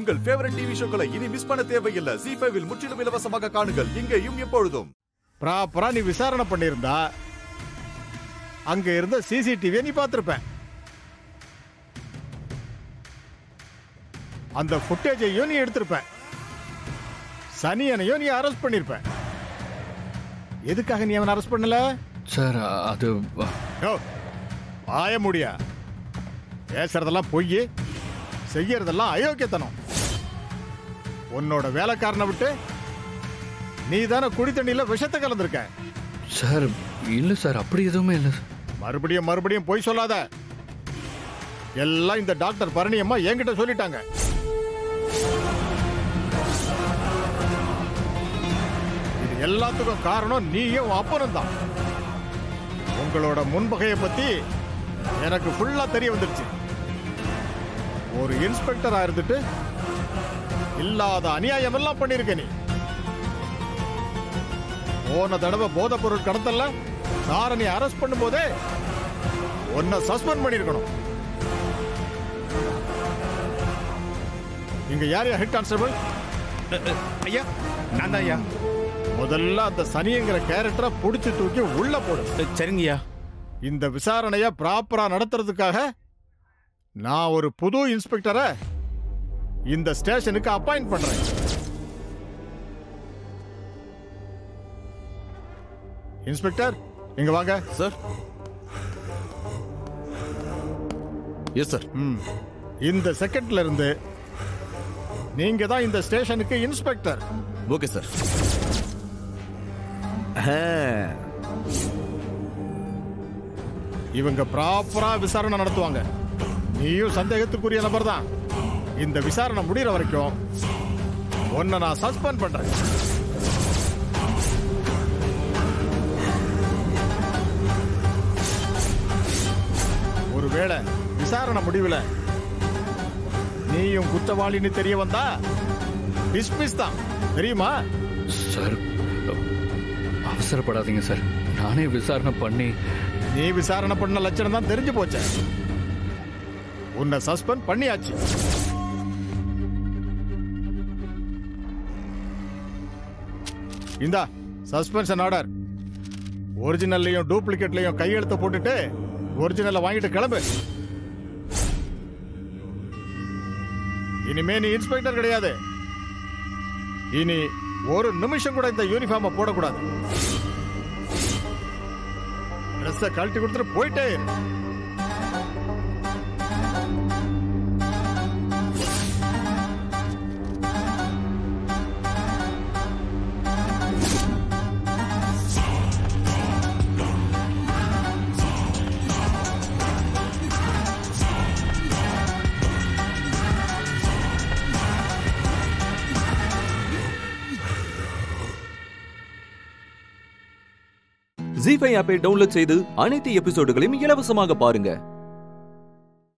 உங்கள் favourite TV ஷோக்களை இனி miss பண்ண தேவையில்லை ஜி ஃபைவில் முற்றிலும் இலவசமாக காணுங்கள் இங்கேயும் எப்பொழுதும் ப்ராப்பரா நீ விசாரணை பண்ணியிருந்தா அங்க இருந்த சிசிடிவியை நீ பார்த்திருப்ப அந்த ஃபுட்டேஜையும் நீ எடுத்திருப்ப சனியனையும் நீ அரெஸ்ட் பண்ணிருப்ப எதுக்காக நீ அவனை அரெஸ்ட் பண்ணல சார் அது யோ ஆய முடியா பேசுறதெல்லாம் பொய் செய்யறதெல்லாம் அயோக்கியத்தனம் உன்னோட வேலைக்காரனை விட்டு நீ தானே குடி தண்ணியில விஷத்தை கலந்திருக்க சார் இல்லை சார் அப்படி எதுவுமே இல்லை மறுபடியும் மறுபடியும் பொய் சொல்லாத எல்லாம் இந்த டாக்டர் பரணியம்மா என்கிட்ட சொல்லிட்டாங்க இது எல்லாத்துக்கும் காரணம் நீயும் உன் அப்பனும் தான் உங்களோட முன்பகையை பத்தி எனக்கு ஃபுல்லா தெரிய வந்துருச்சு ஒரு இன்ஸ்பெக்டரா இருந்துட்டு இல்லாத அநியாயம் எல்லாம் பண்ணிருக்க நீ போன தடவை போதைப் பொருள் கடத்தல சாரை நீ அரெஸ்ட் பண்ணும்போதே உன்னை சஸ்பெண்ட் பண்ணிருக்கணும் இங்க யார் ஹெட் கான்ஸ்டபிள் ஐயா நான் தான் ஐயா முதல்ல அந்த சனிங்கிற கேரக்டரை புடிச்சு தூக்கி உள்ள போடு சரிங்கய்யா இந்த விசாரணைய ப்ராப்பரா நடத்துறதுக்காக நான் ஒரு புது இன்ஸ்பெக்டரை இந்த ஸ்டேஷனுக்கு அப்பாயிண்ட் பண்றேன் இன்ஸ்பெக்டர் இங்க வாங்க சார் எஸ் சார் ம். இந்த செகண்ட்ல இருந்து நீங்க தான் இந்த ஸ்டேஷனுக்கு இன்ஸ்பெக்டர் ஓகே சார் இவங்க ப்ராப்பரா விசாரணை நடத்துவாங்க நீயும் சந்தேகத்துக்குரிய நபர் தான் இந்த விசாரணை முடியற வரைக்கும் உன்னை நான் சஸ்பெண்ட் பண்றேன் ஒருவேளை விசாரணை முடிவுல நீயும் குற்றவாளின்னு தெரிய வந்தா டிஸ்மிஸ் தான் தெரியுமா சார் அவசரப்படாதீங்க சார் நானே விசாரணை பண்ணி நீ விசாரணை பண்ண லட்சணம் தான் தெரிஞ்சு போச்சே உன்னை சஸ்பெண்ட் பண்ணியாச்சு இந்தா சஸ்பென்ஷன் ஆர்டர் ஒரிஜினல்லையும் டூப்ளிகேட்லையும் கையெழுத்து போட்டுட்டு ஒரிஜினலை வாங்கிட்டு கிளம்பு இனிமே நீ இன்ஸ்பெக்டர் கிடையாது இனி ஒரு நிமிஷம் கூட இந்த யூனிஃபார்மை போடக்கூடாது ட்ரெஸ்ஸை கழட்டி கொடுத்துட்டு போயிட்டே இரு ஜி ஃபைவ் ஆப்பை டவுன்லோட் செய்து அனைத்து எபிசோடுகளையும் இலவசமாக பாருங்க